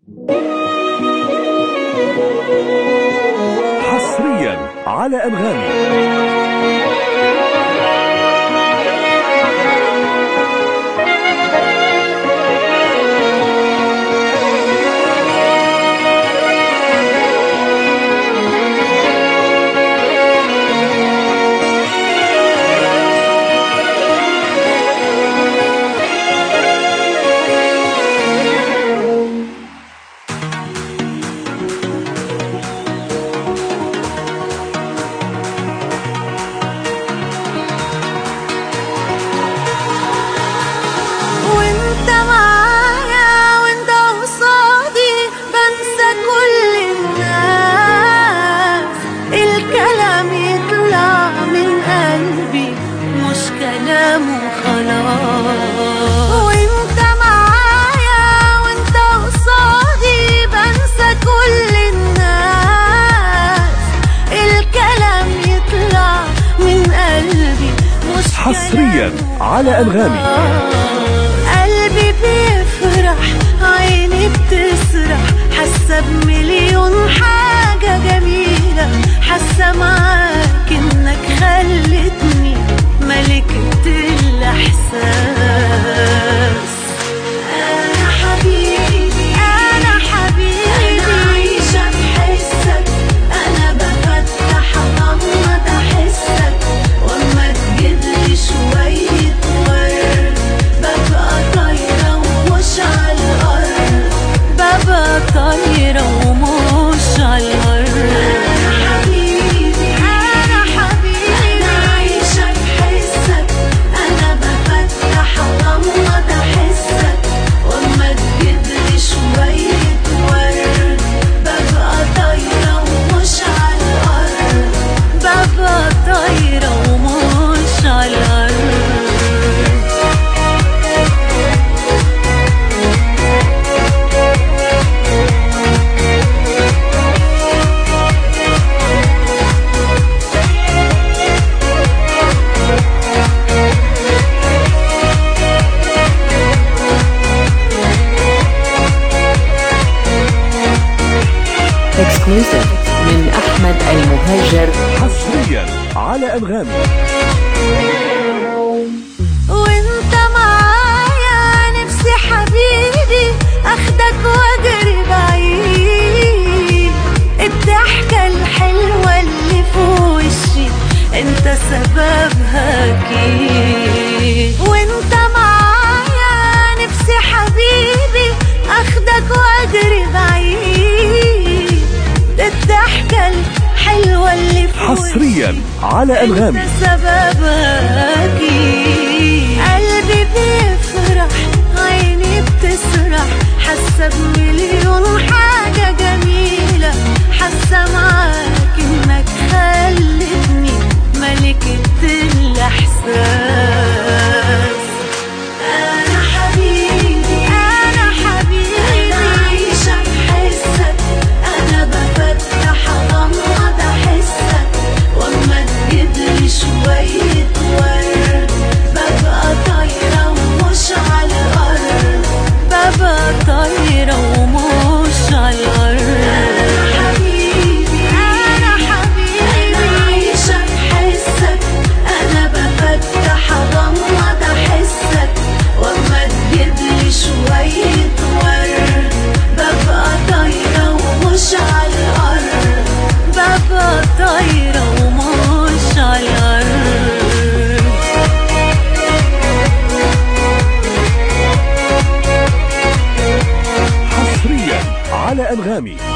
حصريا على أنغامي وانت معايا وانت قصادي بنسى كل الناس الكلام يطلع من قلبي مش كلام وخلاص وانت معايا وانت قصادي بنسى كل الناس الكلام يطلع من قلبي مش حصريا كلام على أنغامي قلبي بيفرح عيني بتسرح حاسه بمليون حاجه جميله حاسه معاك انك خلتني ملكة الاحساس انا حبيبي انا حبيبي انا عايشه بحسك انا بفتح اغمض احسك واما تجيبلي شويه ورد ببقى طايره ومش على الارض ببقى طايره ومش على الارض انا حبيبي انا حبيبي انا عايشه بحسك انا بفتح اغمض احسك واما تجيبلي شويه ورد ببقى طايره ومش على الارض ببقى طايره ومش على الارض اكسكلوسيف من احمد المهاجر حصريا على أنغامي وانت معايا نفسي حبيبي اخدك واجري بعيد الضحكة الحلوة اللي في وشي انت سببها اكيد وانت معايا نفسي حبيبي اخدك واجري بعيد الضحكة الحلوة اللي في حصريا وشي على أنغامي انت سببك قلبي بيفرح عيني بتسرح حاسه بمليون حاجه جميله حاسه معاك انك خلتني ملكة الاحساس انا حبيبي انا حبيبي انا عايشه بحسك انا بفتح اغمض احسك واما تجيبلي شويه ورد ببقى طايره ومش على الارض ببقى طايره ومش على الارض انا حبيبي انا حبيبي انا عايشه بحسك انا بفتح اغمض احسك واما تجيبلي شويه ورد ببقى طايره ومش على الارض ببقى طايره ومش على الارض حصريا على أنغامي